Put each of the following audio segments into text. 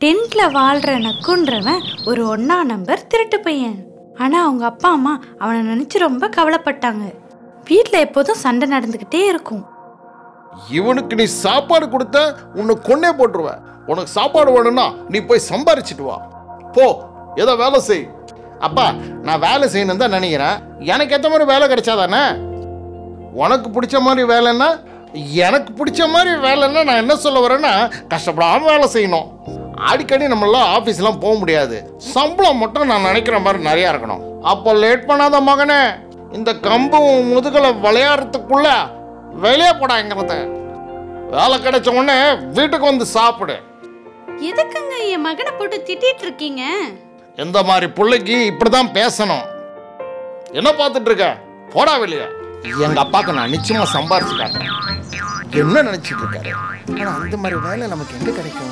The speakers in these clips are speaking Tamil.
டென்ட்ல வாழ்ற நக்குன்றவன் ஒரு ஒன்னா நம்பர் திருட்டு பையன் ஆனா அவங்க அப்பா அம்மா அவனை நினைச்சு ரொம்ப கவலைப்பட்டாங்க வீட்ல எப்போதும் சண்டை நடந்துக்கிட்டே இருக்கும் இவனுக்கு நீ சாப்பாடு கொடுத்த உன்னை கொன்னே போட்டுருவேன் உனக்கு சாப்பாடு வேணும்னா நீ போய் சம்பாரிச்சிட்டு வா போ ஏதோ வேலை செய் அப்பா நான் வேலை செய்யணும் தான் நினைக்கிறேன் எனக்கு ஏற்ற மாதிரி வேலை கிடைச்சாதானே உனக்கு பிடிச்ச மாதிரி வேலைன்னா எனக்கு பிடிச்ச மாதிரி வேலைன்னா நான் என்ன சொல்ல வரேன்னா கஷ்டப்படாமல் வேலை செய்யணும் அடிக்கடி நம்மளாம் ஆஃபீஸ்லாம் போக முடியாது சம்பளம் மட்டும் நான் நினைக்கிற மாதிரி நிறையா இருக்கணும் அப்போ லேட் பண்ணாத மகனே இந்த கம்பு உன் முதுகலை விளையாடுறதுக்குள்ள வெளியே போடாங்கிறத வேலை கிடைச்ச உடனே வீட்டுக்கு வந்து சாப்பிடு எதுக்குங்க என் மகனை போட்டு திட்டிட்டு இருக்கீங்க இந்த மாதிரி பிள்ளைக்கு இப்படிதான் பேசணும் என்ன பார்த்துட்டு இருக்க போடா வெளியே எங்க அப்பாக்கு நான் நிச்சயமா சம்பாரிச்சு காட்டுறேன் என்ன நினைச்சிட்டு இருக்காரு ஆனா அந்த மாதிரி வேலை நமக்கு எங்க கிடைக்கும்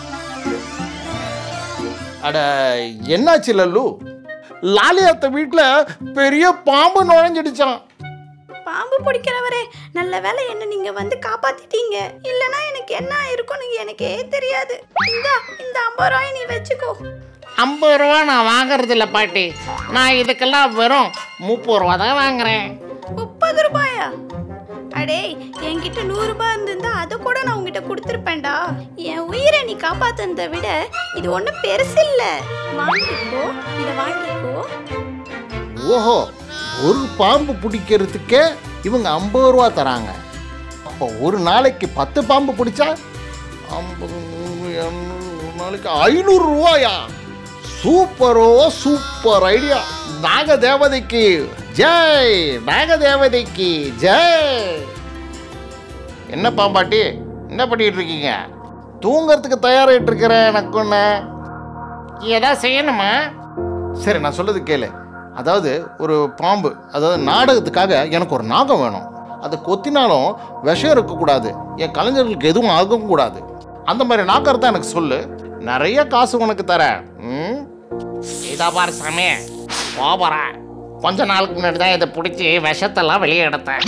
அட என்னாச்சு லல்லு லாலியாத்த வீட்டுல பெரிய பாம்பு நுழைஞ்சிடுச்சான் பாம்பு பிடிக்கிறவரே நல்ல வேலை என்ன நீங்க வந்து காப்பாத்திட்டீங்க இல்லனா எனக்கு என்ன ஆயிருக்கும்னு எனக்கே தெரியாது இந்தா இந்த ஐம்பது ரூபாய் நீ வச்சுக்கோ ஐம்பது ரூபா நான் வாங்குறது இல்லை பாட்டி நான் இதுக்கெல்லாம் வெறும் முப்பது ரூபா தான் வாங்குறேன் முப்பது ரூபாயா அடே என்கிட்ட நூறு ரூபாய் இருந்திருந்தா அதை கூட நான் உங்ககிட்ட கொடுத்துருப்பேன்டா என் உயிரை நீ காப்பாத்துனதை விட இது ஒன்றும் பெருசு இல்லை வாங்கிக்கோ இதை வாங்கிக்கோ ஓஹோ ஒரு பாம்பு பிடிக்கிறதுக்கே இவங்க ஐம்பது ரூபா தராங்க அப்போ ஒரு நாளைக்கு பத்து பாம்பு பிடிச்சா ஐம்பது நூறு இரநூறு ஒரு நாளைக்கு ஐநூறு ரூபாயா சூப்பரோ சூப்பர் ஐடியா நாக தேவதைக்கு ஜெய் நாக தேவதைக்கு ஜெய் என்ன பாம்பாட்டி என்ன பண்ணிட்டு இருக்கீங்க தூங்கறதுக்கு தயாராகிட்டு இருக்கிறேன் எனக்கு ஒன்று ஏதாவது செய்யணுமா சரி நான் சொல்றது கேளு அதாவது ஒரு பாம்பு அதாவது நாடகத்துக்காக எனக்கு ஒரு நாகம் வேணும் அதை கொத்தினாலும் விஷம் இருக்கக்கூடாது என் கலைஞர்களுக்கு எதுவும் ஆகவும் கூடாது அந்த மாதிரி நாக்கறத எனக்கு சொல்லு நிறைய காசு உனக்கு தரேன் ம்? இதோ பாரு சாமி ஓபரா கொஞ்ச நாளுக்கு முன்னாடி தான் இதை பிடிச்சி விஷத்தெல்லாம் வெளியே எடுத்தேன்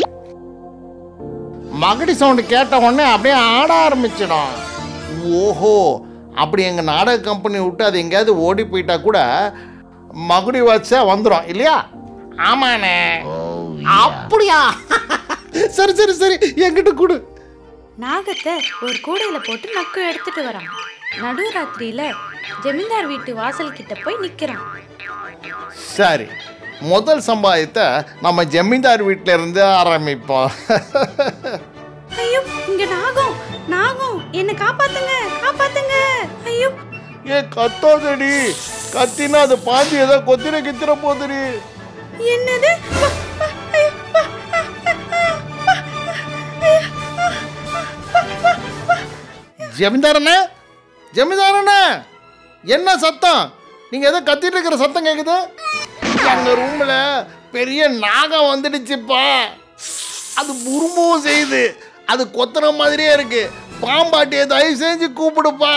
மகடி சவுண்டு கேட்ட உடனே அப்படியே ஆட ஆரம்பிச்சிடும் ஓஹோ அப்படி எங்கள் நாடக கம்பெனி விட்டு அது எங்கேயாவது ஓடி போயிட்டா கூட மகுடி வச்சா வந்துடும் இல்லையா ஆமாண்ணே அப்படியா சரி சரி சரி என்கிட்ட கொடு நாகத்தை ஒரு கூடையில போட்டு நக்கு எடுத்துட்டு வரான் நடுராத்திரியில ஜமீன்தார் வீட்டு வாசல் கிட்ட போய் நிக்கிறான் சரி முதல் சம்பாதித்த நம்ம ஜமீன்தார் வீட்டில இருந்து ஆரம்பிப்போம் ஐயோ இங்க நாகம் நாகம் என்ன காப்பாத்துங்க காப்பாத்துங்க ஐயோ ஏ கத்தாதடி கத்தினா அது பாஞ்சு ஏதோ கொத்திர கித்திர போதுடி என்னது பா, பா, ஐயோ, பா, ஆ, ஆ, ஆ, பா, ஐயோ, ஆ, பா, பா, பா. ஜமீன்தாரண்ணே ஜமீன்தாரண்ணே என்ன சத்தம் நீங்க ஏதோ கத்திட்டு இருக்கிற சத்தம் கேக்குது எங்க ரூம்ல பெரிய நாகம் வந்துடுச்சுப்பா அது உருமும் செய்யுது அது கொத்துற மாதிரியே இருக்கு பாம்பாட்டியை தயவு செஞ்சு கூப்பிடுப்பா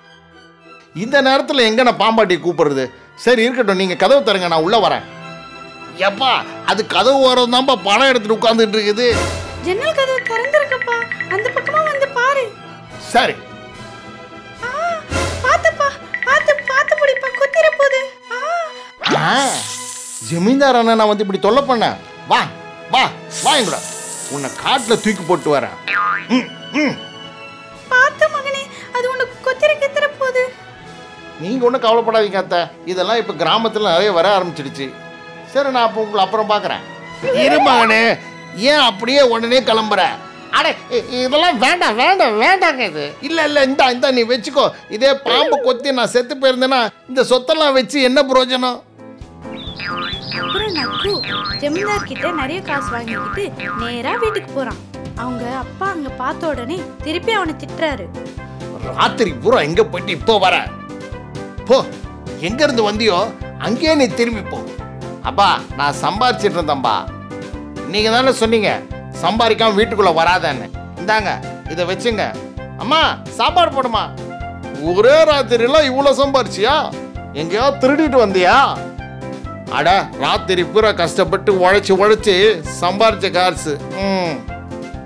இந்த நேரத்தில் எங்க நான் பாம்பாட்டியை கூப்பிடுறது சரி இருக்கட்டும் நீங்க கதவு தருங்க நான் உள்ள வரேன் எப்பா அது கதவு ஓரம் தான்ப்பா பணம் எடுத்துட்டு உட்காந்துட்டு இருக்குது ஜன்னல் கதவு திறந்திருக்குப்பா அந்த பக்கமா வந்து பாரு சரி ஆ, பாத்துப்பா பாத்து பாத்து பிடிப்பா குத்திர போது ஆ ஆ, ஜமீன்தார் அண்ணா நான் வந்து இப்படி தொல்லை பண்ணேன் வா வா வா எங்கூட உன்னை காட்டில் தூக்கி போட்டு வரேன் ம், ம். பார்த்து மகனே அது உனக்கு கொத்திர கித்திர போகுது நீங்க ஒன்றும் கவலைப்படாதீங்க அத்தை இதெல்லாம் இப்போ கிராமத்தில் நிறைய வர ஆரம்பிச்சிடுச்சு சரி நான் அப்போ உங்களை அப்புறம் பார்க்குறேன் இரு மகனே ஏன் அப்படியே உடனே கிளம்புற அடே இ- இதெல்லாம் வேண்டாம் வேண்டாம் வேண்டாங்க இது இல்லை இல்லை இந்தா இந்தா நீ வச்சுக்கோ இதே பாம்பு கொத்தி நான் செத்து போயிருந்தேன்னா இந்த சொத்தெல்லாம் வச்சு என்ன பிரயோஜனம் அப்புறம் நக்கு ஜமீன்தார் கிட்ட நிறைய காசு வாங்கிக்கிட்டு நேரா வீட்டுக்கு போறான் அவங்க அப்பா அங்க பார்த்த உடனே திருப்பி அவனை திட்டுறாரு ராத்திரி பூரா எங்க போயிட்டு இப்போ வர போ எங்க இருந்து வந்தியோ அங்கேயே நீ திரும்பி போ அப்பா நான் சம்பாரிச்சிட்டு இருந்தேன்பா நீங்க தானே சொன்னீங்க சம்பாதிக்காம வீட்டுக்குள்ள வராதன்னு இந்தாங்க இதை வச்சுங்க அம்மா சாப்பாடு போடுமா ஒரே ராத்திரிலாம் இவ்வளோ சம்பாரிச்சியா எங்கேயோ திருடிட்டு வந்தியா அட ராத்திரி பூரா கஷ்டப்பட்டு உழைச்சி உழைச்சி சம்பாரிச்ச காசு ம்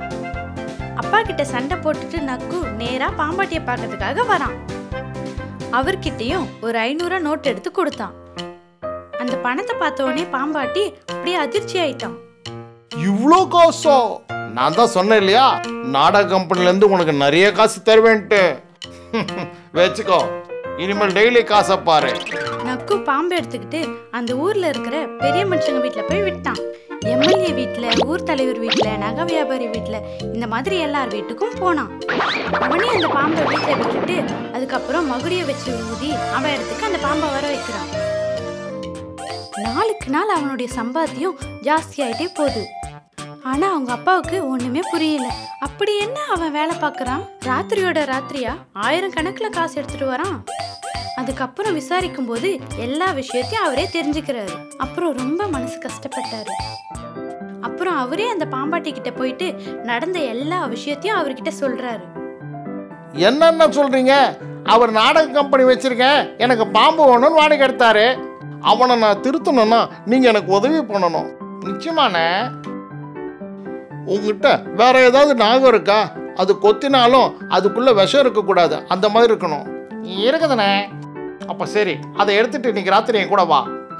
அப்பா கிட்ட சண்டை போட்டுட்டு நக்கு நேரா பாம்பாட்டியை பார்க்கறதுக்காக வரான் அவர்கிட்டயும் ஒரு ஐநூறுவா நோட் எடுத்து கொடுத்தான் அந்த பணத்தை பார்த்த உடனே பாம்பாட்டி அப்படியே அதிர்ச்சி ஆயிட்டான் இவ்வளோ காசா நான் தான் சொன்னேன் இல்லையா நாடக கம்பெனில இருந்து உனக்கு நிறைய காசு தருவேன்ட்டு வச்சுக்கோ இனிமேல் டெய்லி காசை பாரு நக்கு பாம்பை எடுத்துக்கிட்டு அந்த ஊர்ல இருக்கிற பெரிய மனுஷங்க வீட்ல போய் விட்டான் எம்எல்ஏ வீட்ல ஊர் தலைவர் வீட்ல நகை வியாபாரி வீட்ல இந்த மாதிரி எல்லார் வீட்டுக்கும் போனான் அவனே அந்த பாம்பை வீட்ல விட்டுட்டு அதுக்கப்புறம் மகுடியை வச்சு ஊதி அவன் இடத்துக்கு அந்த பாம்பை வர வைக்கிறான் நாளுக்கு நாள் அவனுடைய சம்பாத்தியம் ஜாஸ்தியாயிட்டே போகுது ஆனா அவங்க அப்பாவுக்கு ஒண்ணுமே புரியல அப்படி என்ன அவன் வேலை பார்க்கறான் ராத்திரியோட ராத்திரியா ஆயிரம் கணக்குல காசு எடுத்துட்டு வரான் அதுக்கப்புறம் விசாரிக்கும் போது எல்லா விஷயத்தையும் அவரே தெரிஞ்சுக்கிறாரு அப்புறம் ரொம்ப மனசு கஷ்டப்பட்டாரு அப்புறம் அவரே அந்த பாம்பாட்டி கிட்ட போயிட்டு நடந்த எல்லா விஷயத்தையும் அவர்கிட்ட சொல்றாரு என்னென்ன சொல்றீங்க அவர் நாடக கம்பெனி வச்சிருக்கேன் எனக்கு பாம்பு வேணும்னு வாடகை எடுத்தாரு அவனை நான் திருத்தணும்னா நீங்க எனக்கு உதவி பண்ணணும் நிச்சயமாண்ணே உங்ககிட்ட வேற ஏதாவது நாகம் இருக்கா அது கொத்தினாலும் அதுக்குள்ள விஷம் இருக்கக்கூடாது அந்த மாதிரி இருக்கணும் இருக்குதுண்ணே அப்ப சரி அதை எடுத்துட்டு இன்னைக்கு ராத்திரி என் கூட வா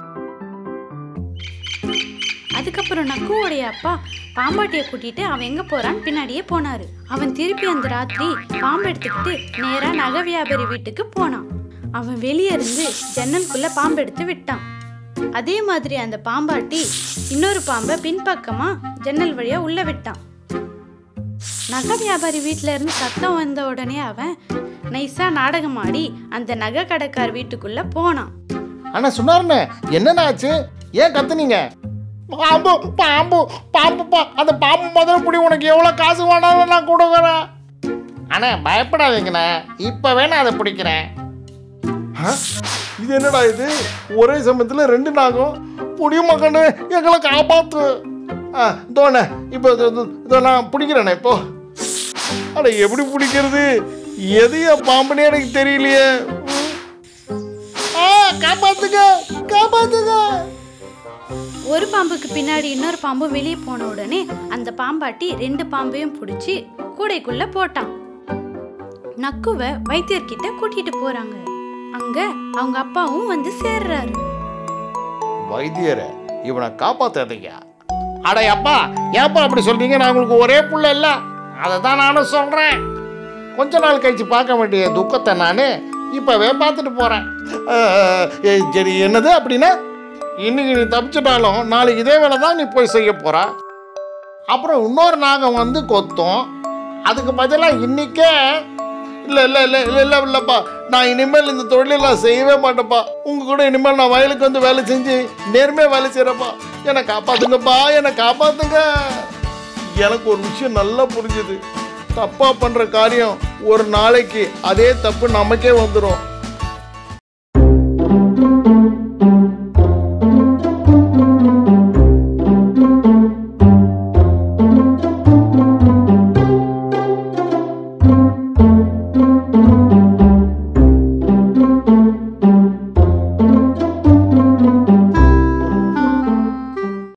அதுக்கப்புறம் நக்குவோடைய அப்பா பாம்பாட்டியை கூட்டிட்டு அவன் எங்க போறான்னு பின்னாடியே போனாரு அவன் திருப்பி அந்த ராத்திரி பாம்பு எடுத்துக்கிட்டு நேரா நகை வியாபாரி வீட்டுக்கு போனான் அவன் வெளியே இருந்து ஜன்னலுக்குள்ள பாம்பு எடுத்து விட்டான் அதே மாதிரி அந்த பாம்பாட்டி இன்னொரு பாம்பை பின்பக்கமா ஜன்னல் வழியா உள்ள விட்டான் நகை வியாபாரி வீட்ல இருந்து சத்தம் வந்த உடனே அவன் நைஸா நாடகம் ஆடி அந்த நகை கடைக்கார் வீட்டுக்குள்ள போனான் அண்ணா சொன்னாருண்ணே என்னென்ன ஆச்சு ஏன் கத்துனீங்க பாம்பு பாம்பு பாம்புப்பா அந்த பாம்பு முதல்ல புடி உனக்கு எவ்வளோ காசு வேணாலும் நான் கொடுக்குறேன் அண்ணே பயப்படாதீங்கண்ணே இப்போ வேணா அதை பிடிக்கிறேன் ஆ? இது என்னடா இது ஒரே சமயத்தில் ரெண்டு நாகம் புடிய மகனு எங்களை காப்பாத்து ஆ தோணே இப்போ இது- இது- இதோ நான் பிடிக்கிறேனே இப்போ அட எப்படி பிடிக்கிறது எதைய பாம்புனே எனக்கு தெரியலையே ம். ஆ காப்பாத்துங்க காப்பாத்துங்க ஒரு பாம்புக்கு பின்னாடி இன்னொரு பாம்பு வெளியே போன உடனே அந்த பாம்பாட்டி ரெண்டு பாம்பையும் பிடிச்சி கூடைக்குள்ள போட்டான் நக்குவ வைத்தியர்கிட்ட கூட்டிட்டு போறாங்க அங்க அவங்க அப்பாவும் வந்து சேர்றாரு வைத்தியரை இவனை காப்பாத்தாதீங்க அட அப்பா ஏப்பா அப்படி சொல்றீங்க நான் உங்களுக்கு ஒரே புள்ள இல்ல அதை தான் நானும் சொல்றேன் கொஞ்ச நாள் கழிச்சு பார்க்க வேண்டிய துக்கத்தை நான் இப்போவே பார்த்துட்டு போகிறேன் சரி என்னது அப்படின்னா இன்னைக்கு நீ தப்பிச்சிட்டாலும் நாளைக்கு இதே வேலை தான் நீ போய் செய்ய போற அப்புறம் இன்னொரு நாகம் வந்து கொத்தும் அதுக்கு பதிலாக இன்னைக்கே இல்லை இல்லை இல்லை இல்லை இல்லை இல்லைப்பா நான் இனிமேல் இந்த தொழிலெல்லாம் செய்யவே மாட்டேப்பா உங்க கூட இனிமேல் நான் வயலுக்கு வந்து வேலை செஞ்சு நேர்மையாக வேலை செய்கிறப்பா என்னை காப்பாத்துங்கப்பா என்னை காப்பாத்துங்க எனக்கு ஒரு விஷயம் நல்லா புரிஞ்சுது தப்பா பண்ற காரியம் ஒரு நாளைக்கு அதே தப்பு நமக்கே வந்துடும்